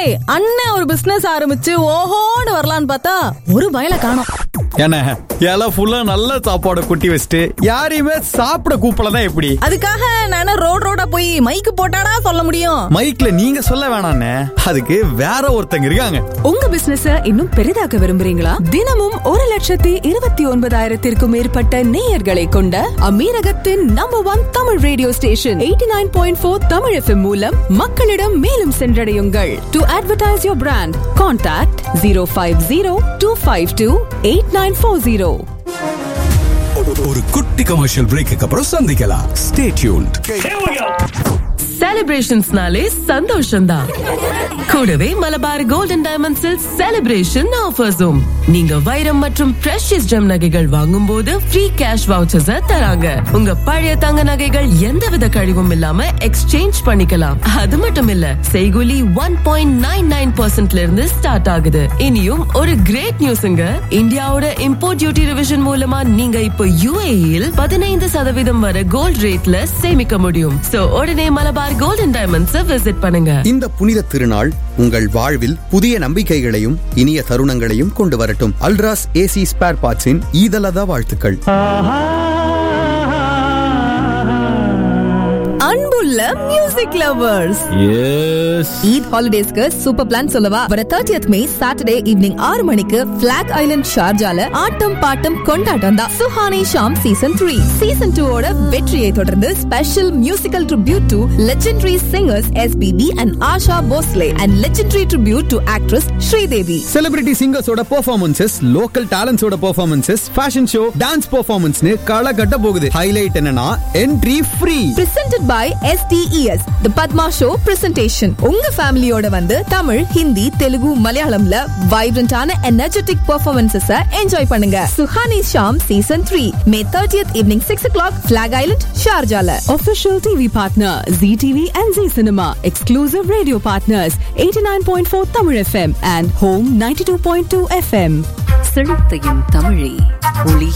அண்ணன் ஒரு பிசினஸ் ஆரம்பிச்சு ஓஹோன்னு வரலான்னு பார்த்தா ஒரு பயல காணோம் என்ன இலை ஃபுல்லா நல்ல சாப்பாடு கொட்டி வச்சுட்டு யாரையுமே சாப்பிட கூப்பிடலாம் எப்படி அதுக்காக நானே ரோட் ரோடா போய் மைக்கு போட்டாடா சொல்ல முடியும் மைக்ல நீங்க சொல்ல வேணாண்ணே அதுக்கு வேற ஒருத்தங்க இருக்காங்க உங்க பிசினஸ இன்னும் பெரிதாக்க விரும்புறீங்களா தினமும் ஒரு லட்சத்தி இருபத்தி ஒன்பதாயிரத்திற்கும் மேற்பட்ட நேயர்களை கொண்ட அமீரகத்தின் number one Tamil radio station eighty nine point four Tamil FM மூலம் மக்களிடம் மேலும் சென்றடையுங்கள் to advertise your brand contact zero five zero two five two eight nine four zero ஒரு குட்டி கமர்ஷியல் பிரேக்கு அப்புறம் சந்திக்கலாம் ஸ்டே டியூன்ட் செலிப்ரேஷன்ஸ்னாலே சந்தோஷம்தான் கூடவே மலபார் கோல்டன் டைமண்ட்ஸில் செலிப்ரேஷன் ஆஃபர்ஸும் நீங்க வைரம் மற்றும் பிரஷியஸ் ஜெம் நகைகள் வாங்கும் போது ஃப்ரீ கேஷ் வவுச்சர்ஸ் தராங்க உங்க பழைய தங்க நகைகள் எந்தவித கழிவும் இல்லாம எக்ஸ்சேஞ்ச் பண்ணிக்கலாம் அது மட்டும் இல்ல செய்கூலி ஒன் பாயிண்ட் நைன் நைன் பர்சன்ட்ல இருந்து ஸ்டார்ட் ஆகுது இனியும் ஒரு கிரேட் நியூஸ்ங்க இந்தியாவோட இம்போர்ட் டியூட்டி ரிவிஷன் மூலமா நீங்க இப்போ யுஏஇல் பதினைந்து சதவீதம் வரை கோல்ட் ரேட்ல சேமிக்க முடியும் சோ உடனே மலபார் கோல்டன் டைமண்ட்ஸ் விசிட் பண்ணுங்க இந்த புனித திருநாள் உங்கள் வாழ்வில் புதிய நம்பிக்கைகளையும் இனிய தருணங்களையும் கொண்டு வரட்டும் அல்ராஸ் ஏசி ஸ்பேர் பார்ட்ஸின் ஈதலதா வாழ்த்துக்கள் அன்புள்ள மியூசிக் லவர்ஸ் ஈத் ஹாலிடேஸ்க்கு சூப்பர் பிளான் சொல்லவா வர தேர்ட்டியத் மே சாட்டர்டே ஈவினிங் ஆறு மணிக்கு பிளாக் ஐலண்ட் ஷார்ஜால ஆட்டம் பாட்டம் கொண்டாட்டம் தான் Suhani Shaam season three season two ஓட வெற்றியை தொடர்ந்து special musical tribute to legendary singers SPB and Asha Bhosle and legendary tribute to actress Sridevi celebrity சிங்கர்ஸோட பெர்ஃபார்மன்சஸ் லோக்கல் டேலண்ட்ஸோட பெர்ஃபார்மன்சஸ் ஃபேஷன் ஷோ டான்ஸ் பெர்ஃபார்மன்ஸ்னு களை கட்ட போகுது ஹைலைட் என்னன்னா entry free presented by STES The Padma Show presentation உங்க ஃபேமிலியோட வந்து தமிழ் ஹிந்தி தெலுங்கு மலையாளம்ல வைப்ரண்டான எனர்ஜெட்டிக் பெர்ஃபார்மன்சஸ் என்ஜாய் பண்ணுங்க Suhani Shaam season three May thirtieth evening six o'clock black island ஷார்ஜால Official TV partner ZTV and Z Cinema. Exclusive radio partners 89.4 Tamil FM and Home 92.2 FM. செழித்தையும் தமிழே ஒளி